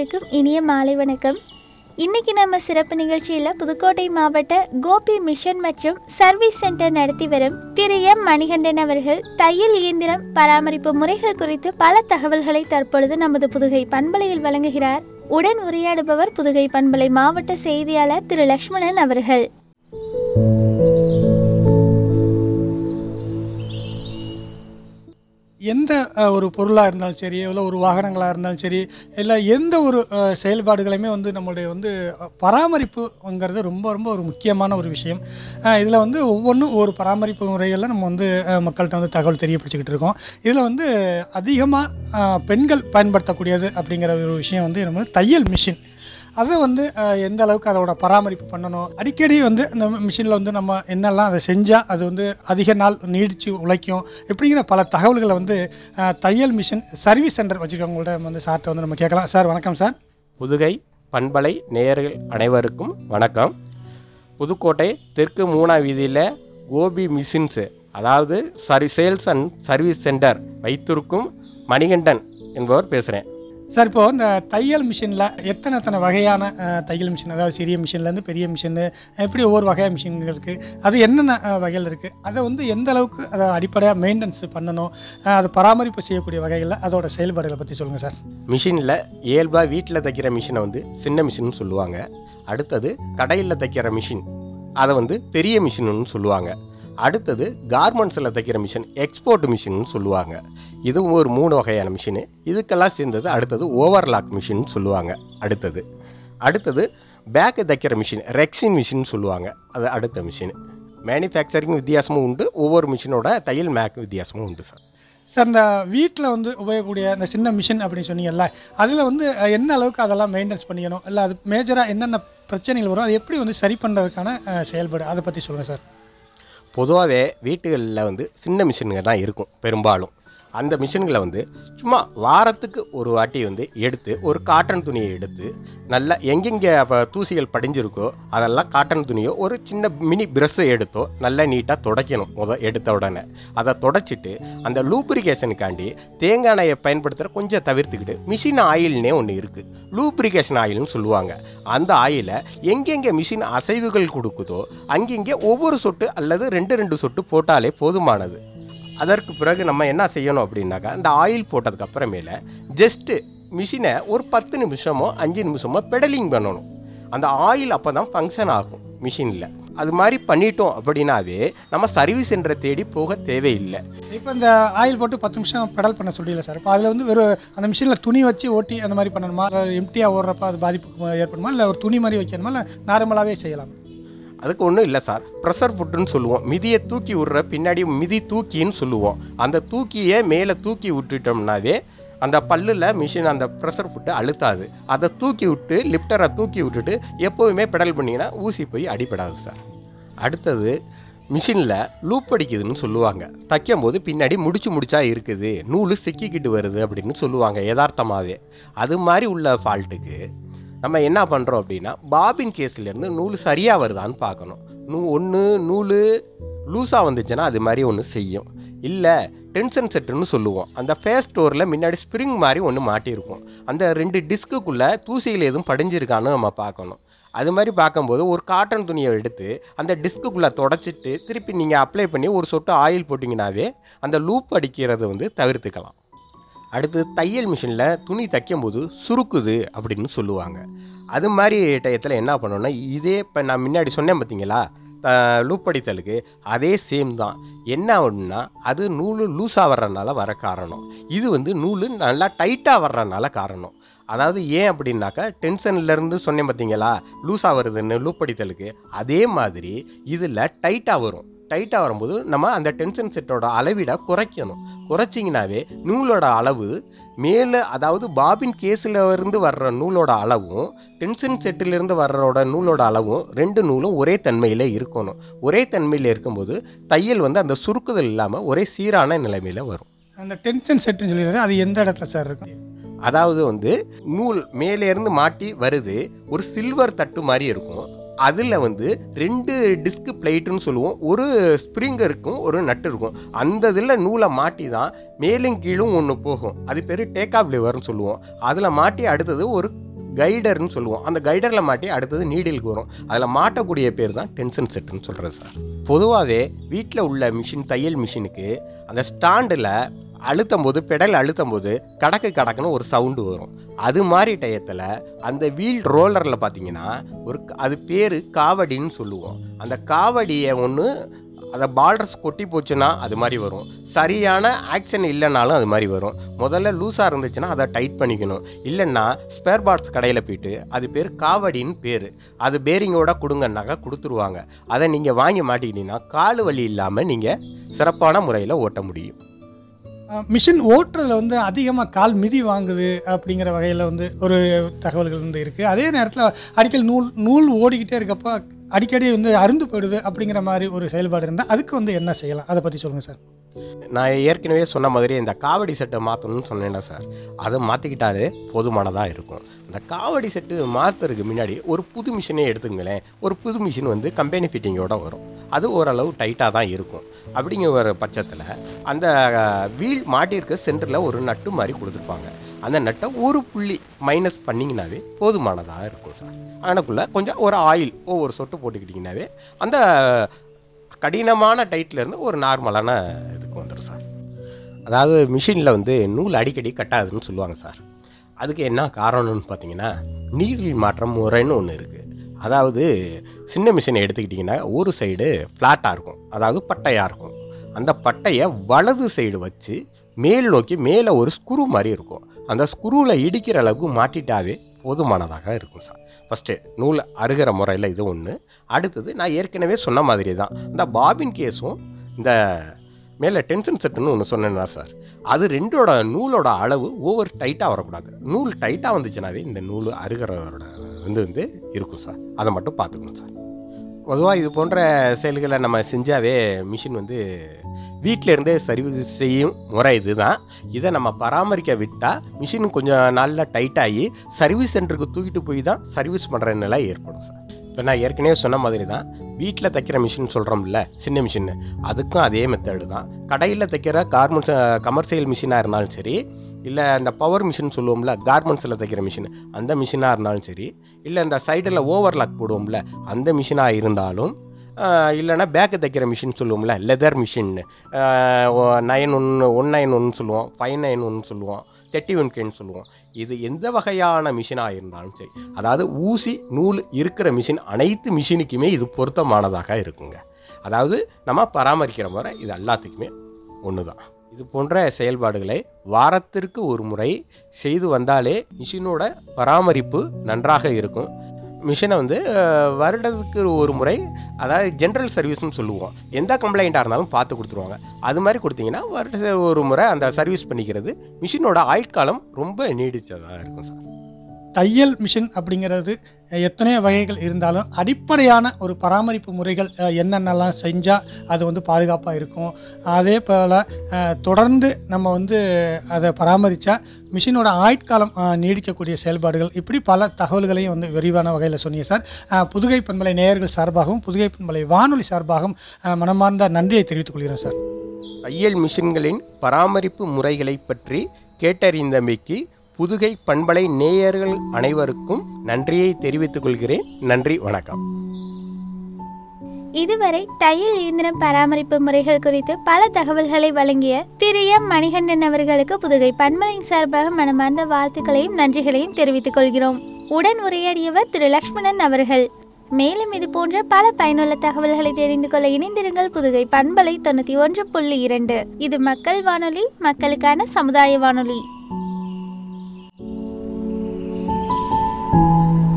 அனைவருக்கும் இனிய மாலை வணக்கம் இன்னைக்கு நம்ம சிறப்பு நிகழ்ச்சியில் புதுக்கோட்டை மாவட்ட கோபி மிஷன் மற்றும் சர்வீஸ் சென்டர் நடத்தி வரும் திரு எம் மணிகண்டன் அவர்கள் தையல் இயந்திரம் பராமரிப்பு முறைகள் குறித்து பல தகவல்களை தற்பொழுது நமது புதுகை பண்பலையில் வழங்குகிறார் உடன் உரையாடுபவர் புதுகை பண்பலை மாவட்ட செய்தியாளர் திரு லக்ஷ்மணன் அவர்கள் எந்த அஹ், ஒரு பொருளாக இருந்தாலும் சரி இல்லை ஒரு வாகனங்களாக இருந்தாலும் சரி இல்லை எந்த ஒரு அஹ், செயல்பாடுகளையுமே வந்து நம்மளுடைய வந்து அஹ், பராமரிப்புங்கிறது ரொம்ப ரொம்ப ஒரு முக்கியமான ஒரு விஷயம் இதில் வந்து ஒவ்வொன்றும் ஒரு பராமரிப்பு முறைகளில் நம்ம வந்து அஹ், மக்கள்கிட்ட வந்து தகவல் தெரியப்படுத்திக்கிட்டு இருக்கோம் இதில் வந்து அதிகமாக பெண்கள் பயன்படுத்தக்கூடியது அப்படிங்கிற ஒரு விஷயம் வந்து நம்ம தையல் மிஷின் அதை வந்து அஹ், எந்த அளவுக்கு அதோட பராமரிப்பு பண்ணணும் அடிக்கடி வந்து அந்த மிஷினில் வந்து நம்ம என்னெல்லாம் அதை செஞ்சால் அது வந்து அதிக நாள் நீடிச்சு உழைக்கும் இப்படிங்கிற பல தகவல்களை வந்து அஹ், தையல் மிஷின் சர்வீஸ் சென்டர் வச்சுருக்கவங்கள்ட்ட வந்து சார்ட்ட வந்து நம்ம கேட்கலாம் சார் வணக்கம் சார் புதுகை பண்பலை நேயர்கள் அனைவருக்கும் வணக்கம் புதுக்கோட்டை தெற்கு மூணா வீதியில் கோபி மிஷின்ஸு அதாவது சரி சேல்ஸ் அண்ட் சர்வீஸ் சென்டர் வைத்திருக்கும் மணிகண்டன் என்பவர் பேசுகிறேன் சார் இப்போ இந்த தையல் மிஷினில் எத்தனை எத்தனை வகையான அஹ், தையல் மிஷின் அதாவது சிறிய மிஷின்லேருந்து பெரிய மிஷின் எப்படி ஒவ்வொரு வகையான மிஷின்கள் இருக்குது அது என்னென்ன அஹ், வகைகள் இருக்குது அதை வந்து எந்த அளவுக்கு அதை அடிப்படையாக மெயின்டெனன்ஸ் பண்ணணும் அஹ், அதை பராமரிப்பு செய்யக்கூடிய வகைகளில் அதோட செயல்பாடுகளை பற்றி சொல்லுங்கள் சார் மிஷினில் இயல்பாக வீட்டில் தைக்கிற மிஷினை வந்து சின்ன மிஷின்னு சொல்லுவாங்க அடுத்தது கடையில் தைக்கிற மிஷின் அதை வந்து பெரிய மிஷின்னு சொல்லுவாங்க அடுத்தது கார்மெண்ட்ஸில் தைக்கிற மிஷின் எக்ஸ்போர்ட் மிஷின்னு சொல்லுவாங்க இதுவும் ஒரு மூணு வகையான மிஷினு இதுக்கெல்லாம் சேர்ந்தது அடுத்தது ஓவர்லாக் மிஷின் சொல்லுவாங்க அடுத்தது அடுத்தது பேக்கு தைக்கிற மிஷின் ரெக்ஸின் மிஷின் சொல்லுவாங்க அது அடுத்த மிஷின் மேனுஃபேக்சரிங் வித்தியாசமும் உண்டு ஒவ்வொரு மிஷினோட தையல் மேக் வித்தியாசமும் உண்டு சார் சார் இந்த வீட்டில் வந்து உபயோகக்கூடிய இந்த சின்ன மிஷின் அப்படின்னு சொன்னீங்கல்ல அதில் வந்து அஹ், என்ன அளவுக்கு அதெல்லாம் மெயின்டெனன்ஸ் பண்ணிக்கணும் இல்லை அது மேஜராக என்னென்ன பிரச்சனைகள் வரும் அது எப்படி வந்து சரி பண்ணுறதுக்கான அஹ், செயல்பாடு அதை பற்றி சொல்லுங்கள் சார் பொதுவாகவே வீட்டுகளில் வந்து சின்ன மிஷினுங்க தான் இருக்கும் பெரும்பாலும் அந்த மிஷின்களை வந்து சும்மா வாரத்துக்கு ஒரு வாட்டி வந்து எடுத்து ஒரு காட்டன் துணியை எடுத்து நல்லா எங்கெங்கே அப்போ தூசிகள் படிஞ்சிருக்கோ அதெல்லாம் காட்டன் துணியோ ஒரு சின்ன மினி பிரஷ்ஷை எடுத்தோ நல்லா நீட்டாக துடைக்கணும் முத எடுத்த உடனே அதை தொடச்சிட்டு அந்த லூப்ரிகேஷனுக்காண்டி தேங்காய் எண்ணெயை பயன்படுத்துகிற கொஞ்சம் தவிர்த்துக்கிட்டு மிஷின் ஆயில்னே ஒன்று இருக்குது லூப்ரிகேஷன் ஆயில்னு சொல்லுவாங்க அந்த ஆயிலை எங்கெங்கே மிஷின் அசைவுகள் கொடுக்குதோ அங்கங்கே ஒவ்வொரு சொட்டு அல்லது ரெண்டு ரெண்டு சொட்டு போட்டாலே போதுமானது அதற்கு பிறகு நம்ம என்ன செய்யணும் அப்படின்னாக்கா இந்த ஆயில் போட்டதுக்கு அப்புறமேல ஜஸ்ட்டு மிஷினை ஒரு பத்து நிமிஷமோ அஞ்சு நிமிஷமோ பெடலிங் பண்ணணும் அந்த ஆயில் அப்போ தான் ஃபங்க்ஷன் ஆகும் மிஷினில் அது மாதிரி பண்ணிட்டோம் அப்படின்னாவே நம்ம சர்வீஸ் சென்டரை தேடி போக தேவையில்லை இப்போ இந்த ஆயில் போட்டு பத்து நிமிஷம் பெடல் பண்ண சொல்லிடல சார் இப்போ அதில் வந்து வெறும் அந்த மிஷினில் துணி வச்சு ஓட்டி அந்த மாதிரி பண்ணணுமா எம்டியாக ஓடுறப்ப அது பாதிப்பு ஏற்படுமா இல்லை ஒரு துணி மாதிரி வைக்கணுமா இல்லை நார்மலாகவே செய்யலாம் அதுக்கு ஒன்றும் இல்லை சார் ப்ரெஷர் ஃபுட்டுன்னு சொல்லுவோம் மிதியை தூக்கி விடுற பின்னாடி மிதி தூக்கின்னு சொல்லுவோம் அந்த தூக்கியை மேலே தூக்கி விட்டுட்டோம்னாவே அந்த பல்லில் மிஷின் அந்த ப்ரெஷர் ஃபுட்டு அழுத்தாது அதை தூக்கி விட்டு லிஃப்டரை தூக்கி விட்டுட்டு எப்போவுமே பெடல் பண்ணிங்கன்னா ஊசி போய் அடிபடாது சார் அடுத்தது மிஷினில் லூப் அடிக்குதுன்னு சொல்லுவாங்க தைக்கும் போது பின்னாடி முடிச்சு முடிச்சா இருக்குது நூல் சிக்கிக்கிட்டு வருது அப்படின்னு சொல்லுவாங்க யதார்த்தமாகவே அது மாதிரி உள்ள ஃபால்ட்டுக்கு நம்ம என்ன பண்ணுறோம் அப்படின்னா பாபின் கேஸ்லேருந்து நூல் சரியாக வருதான்னு பார்க்கணும் நூ ஒன்று நூல் லூஸாக வந்துச்சுன்னா அது மாதிரி ஒன்று செய்யும் இல்லை டென்ஷன் செட்டுன்னு சொல்லுவோம் அந்த ஃபேஸ் ஸ்டோரில் முன்னாடி ஸ்ப்ரிங் மாதிரி ஒன்று மாட்டியிருக்கும் அந்த ரெண்டு டிஸ்க்குள்ளே தூசிகள் எதுவும் படிஞ்சிருக்கான்னு நம்ம பார்க்கணும் அது மாதிரி பார்க்கும்போது ஒரு காட்டன் துணியை எடுத்து அந்த டிஸ்க்குள்ளே தொடச்சிட்டு திருப்பி நீங்கள் அப்ளை பண்ணி ஒரு சொட்டு ஆயில் போட்டிங்கனாவே அந்த லூப் அடிக்கிறத வந்து தவிர்த்துக்கலாம் அடுத்து தையல் மிஷினில் துணி தைக்கும்போது சுருக்குது அப்படின்னு சொல்லுவாங்க அது மாதிரி டயத்தில் என்ன பண்ணணும்னா இதே இப்போ நான் முன்னாடி சொன்னேன் பார்த்தீங்களா லூப் அடித்தலுக்கு அதே சேம் தான் என்ன ஆகும்னா அது நூல் லூஸாக வர்றதுனால வர காரணம் இது வந்து நூல் நல்லா டைட்டாக வர்றதுனால காரணம் அதாவது ஏன் அப்படின்னாக்கா டென்ஷன்லேருந்து சொன்னேன் பார்த்தீங்களா லூஸாக வருதுன்னு லூப் அடித்தலுக்கு அதே மாதிரி இதில் டைட்டாக வரும் டைட்டாக வரும்போது நம்ம அந்த டென்ஷன் செட்டோட அளவிட குறைக்கணும் குறைச்சிங்கனாவே நூலோட அளவு மேலே அதாவது பாபின் கேஸில் இருந்து வர்ற நூலோட அளவும் டென்ஷன் செட்டிலிருந்து வர்றோட நூலோட அளவும் ரெண்டு நூலும் ஒரே தன்மையில் இருக்கணும் ஒரே தன்மையில் இருக்கும்போது தையல் வந்து அந்த சுருக்குதல் இல்லாமல் ஒரே சீரான நிலைமையில் வரும் அந்த டென்ஷன் செட்டுன்னு சொல்லிடுறது அது எந்த இடத்துல சார் இருக்கும் அதாவது வந்து நூல் மேலே இருந்து மாட்டி வருது ஒரு சில்வர் தட்டு மாதிரி இருக்கும் அதில் வந்து ரெண்டு டிஸ்க் பிளேட்டுன்னு சொல்லுவோம் ஒரு ஸ்ப்ரிங் இருக்கும் ஒரு நட்டு இருக்கும் அந்த இதில் நூலை மாட்டி தான் மேலும் கீழும் ஒன்று போகும் அது பேர் டேக் ஆஃப் லிவர்னு சொல்லுவோம் அதில் மாட்டி அடுத்தது ஒரு கைடர்னு சொல்லுவோம் அந்த கைடர்ல மாட்டி அடுத்தது நீடிலுக்கு வரும் அதுல மாட்டக்கூடிய பேர் தான் டென்ஷன் செட்டுன்னு சொல்றது சார் பொதுவாகவே வீட்டில் உள்ள மிஷின் தையல் மிஷினுக்கு அந்த ஸ்டாண்டில் அழுத்தும் போது பெடல் அழுத்தும் போது கடக்கு கடக்குன்னு ஒரு சவுண்டு வரும் அது மாதிரி டயத்தில் அந்த வீல் ரோலரில் பார்த்தீங்கன்னா ஒரு அது பேர் காவடின்னு சொல்லுவோம் அந்த காவடியை ஒன்று அதை பால்டர்ஸ் கொட்டி போச்சுன்னா அது மாதிரி வரும் சரியான ஆக்ஷன் இல்லைனாலும் அது மாதிரி வரும் முதல்ல லூஸாக இருந்துச்சுன்னா அதை டைட் பண்ணிக்கணும் இல்லைன்னா ஸ்பேர் பார்ட்ஸ் கடையில் போயிட்டு அது பேர் காவடின்னு பேர் அது பேரிங்கோட கொடுங்கன்னாக்கா கொடுத்துருவாங்க அதை நீங்கள் வாங்கி மாட்டிக்கிட்டீங்கன்னா கால் வலி இல்லாமல் நீங்கள் சிறப்பான முறையில் ஓட்ட முடியும் மிஷின் ஓட்டுறதுல வந்து அதிகமாக கால் மிதி வாங்குது அப்படிங்கிற வகையில் வந்து ஒரு தகவல்கள் வந்து இருக்குது அதே நேரத்தில் அடிக்கல் நூல் நூல் ஓடிக்கிட்டே இருக்கப்போ அடிக்கடி வந்து அருந்து போயிடுது அப்படிங்கிற மாதிரி ஒரு செயல்பாடு இருந்தால் அதுக்கு வந்து என்ன செய்யலாம் அதை பற்றி சொல்லுங்கள் சார் நான் ஏற்கனவே சொன்ன மாதிரி இந்த காவடி செட்டை மாற்றணும்னு சொன்னேன்ல சார் அதை மாற்றிக்கிட்டாலே போதுமானதாக இருக்கும் அந்த காவடி செட்டு மாற்றுறதுக்கு முன்னாடி ஒரு புது மிஷினே எடுத்துங்களேன் ஒரு புது மிஷின் வந்து கம்பெனி ஃபிட்டிங்கோட வரும் அது ஓரளவு டைட்டாக தான் இருக்கும் அப்படிங்கிற பட்சத்தில் அந்த வீல் மாட்டியிருக்க சென்டரில் ஒரு நட்டு மாதிரி கொடுத்துருப்பாங்க அந்த நட்டை ஒரு புள்ளி மைனஸ் பண்ணிங்கனாவே போதுமானதாக இருக்கும் சார் அதனுக்குள்ள கொஞ்சம் ஒரு ஆயில் ஒவ்வொரு சொட்டு போட்டுக்கிட்டிங்கனாவே அந்த கடினமான டைட்ல இருந்து ஒரு நார்மலான இதுக்கு வந்துடும் சார் அதாவது மிஷினில் வந்து நூல் அடிக்கடி கட்டாதுன்னு சொல்லுவாங்க சார் அதுக்கு என்ன காரணம்னு பார்த்தீங்கன்னா நீரில் மாற்றம் முறைன்னு ஒன்று இருக்குது அதாவது சின்ன மிஷினை எடுத்துக்கிட்டிங்கன்னா ஒரு சைடு ஃப்ளாட்டாக இருக்கும் அதாவது பட்டையாக இருக்கும் அந்த பட்டையை வலது சைடு வச்சு மேல் நோக்கி மேலே ஒரு ஸ்க்ரூ மாதிரி இருக்கும் அந்த ஸ்க்ரூவில் இடிக்கிற அளவுக்கு மாட்டிட்டாவே போதுமானதாக இருக்கும் சார் ஃபஸ்ட்டு நூல் அருகிற முறையில் இது ஒன்று அடுத்தது நான் ஏற்கனவே சொன்ன மாதிரி தான் இந்த பாபின் கேஸும் இந்த மேலே டென்ஷன் செட்டுன்னு ஒன்று சொன்னேன்னா சார் அது ரெண்டோட நூலோட அளவு ஓவர் டைட்டாக வரக்கூடாது நூல் டைட்டாக வந்துச்சுனாவே இந்த நூல் அருகிறோட வந்து வந்து இருக்கும் சார் அதை மட்டும் பார்த்துக்கணும் சார் பொதுவாக இது போன்ற செயல்களை நம்ம செஞ்சாவே மிஷின் வந்து வீட்டில இருந்தே சர்வீஸ் செய்யும் முறை இதுதான் இதை நம்ம பராமரிக்க விட்டால் மிஷின் கொஞ்சம் நாளில் டைட் ஆகி சர்வீஸ் சென்டருக்கு தூக்கிட்டு போய் தான் சர்வீஸ் பண்ணுற நிலை ஏற்படும் சார் இப்போ நான் ஏற்கனவே சொன்ன மாதிரி தான் வீட்டில் தைக்கிற மிஷின் சொல்கிறோம்ல சின்ன மிஷின் அதுக்கும் அதே மெத்தடு தான் கடையில் தைக்கிற கார்மெண்ட்ஸ் கமர்ஷியல் மிஷினாக இருந்தாலும் சரி இல்லை இந்த பவர் மிஷின் சொல்லுவோம்ல கார்மெண்ட்ஸில் தைக்கிற மிஷின் அந்த மிஷினாக இருந்தாலும் சரி இல்லை இந்த சைடில் ஓவர்லாக் போடுவோம்ல அந்த மிஷினாக இருந்தாலும் இல்லைன்னா பேக்கு தைக்கிற மிஷின் சொல்லுவோம்ல லெதர் மிஷின் நைன் ஒன்று ஒன் நைன் ஒன்று சொல்லுவோம் ஃபைவ் நைன் ஒன்று சொல்லுவோம் தேர்ட்டி ஒன் கேன்னு சொல்லுவோம் இது எந்த வகையான மிஷினாக இருந்தாலும் சரி அதாவது ஊசி நூல் இருக்கிற மிஷின் அனைத்து மிஷினுக்குமே இது பொருத்தமானதாக இருக்குங்க அதாவது நம்ம பராமரிக்கிற முறை இது எல்லாத்துக்குமே ஒன்று தான் இது போன்ற செயல்பாடுகளை வாரத்திற்கு ஒரு முறை செய்து வந்தாலே மிஷினோட பராமரிப்பு நன்றாக இருக்கும் மிஷினை வந்து வருடத்துக்கு ஒரு முறை அதாவது ஜென்ரல் சர்வீஸ்னு சொல்லுவோம் எந்த கம்ப்ளைண்ட்டாக இருந்தாலும் பார்த்து கொடுத்துருவாங்க அது மாதிரி கொடுத்தீங்கன்னா வருட ஒரு முறை அந்த சர்வீஸ் பண்ணிக்கிறது மிஷினோட ஆயுட்காலம் ரொம்ப நீடிச்சதாக இருக்கும் சார் தையல் மிஷின் அப்படிங்கிறது எத்தனையோ வகைகள் இருந்தாலும் அடிப்படையான ஒரு பராமரிப்பு முறைகள் என்னென்னலாம் செஞ்சால் அது வந்து பாதுகாப்பாக இருக்கும் அதே போல் தொடர்ந்து நம்ம வந்து அதை பராமரித்தா மிஷினோட ஆயுட்காலம் நீடிக்கக்கூடிய செயல்பாடுகள் இப்படி பல தகவல்களையும் வந்து விரிவான வகையில் சொன்னீங்க சார் புதுகை பண்பலை நேயர்கள் சார்பாகவும் புதுகை பண்பலை வானொலி சார்பாகவும் மனமார்ந்த நன்றியை தெரிவித்துக் கொள்கிறேன் சார் தையல் மிஷின்களின் பராமரிப்பு முறைகளை பற்றி கேட்டறிந்தமைக்கு புதுகை பண்பலை நேயர்கள் அனைவருக்கும் நன்றியை தெரிவித்துக் கொள்கிறேன் நன்றி வணக்கம் இதுவரை தையல் இயந்திரம் பராமரிப்பு முறைகள் குறித்து பல தகவல்களை வழங்கிய திரு எம் மணிகண்டன் அவர்களுக்கு புதுகை பண்பலையின் சார்பாக மனமார்ந்த வாழ்த்துக்களையும் நன்றிகளையும் தெரிவித்துக் கொள்கிறோம் உடன் உரையாடியவர் திரு லக்ஷ்மணன் அவர்கள் மேலும் இது போன்ற பல பயனுள்ள தகவல்களை தெரிந்து கொள்ள இணைந்திருங்கள் புதுகை பண்பலை தொண்ணூத்தி ஒன்று புள்ளி இரண்டு இது மக்கள் வானொலி மக்களுக்கான சமுதாய வானொலி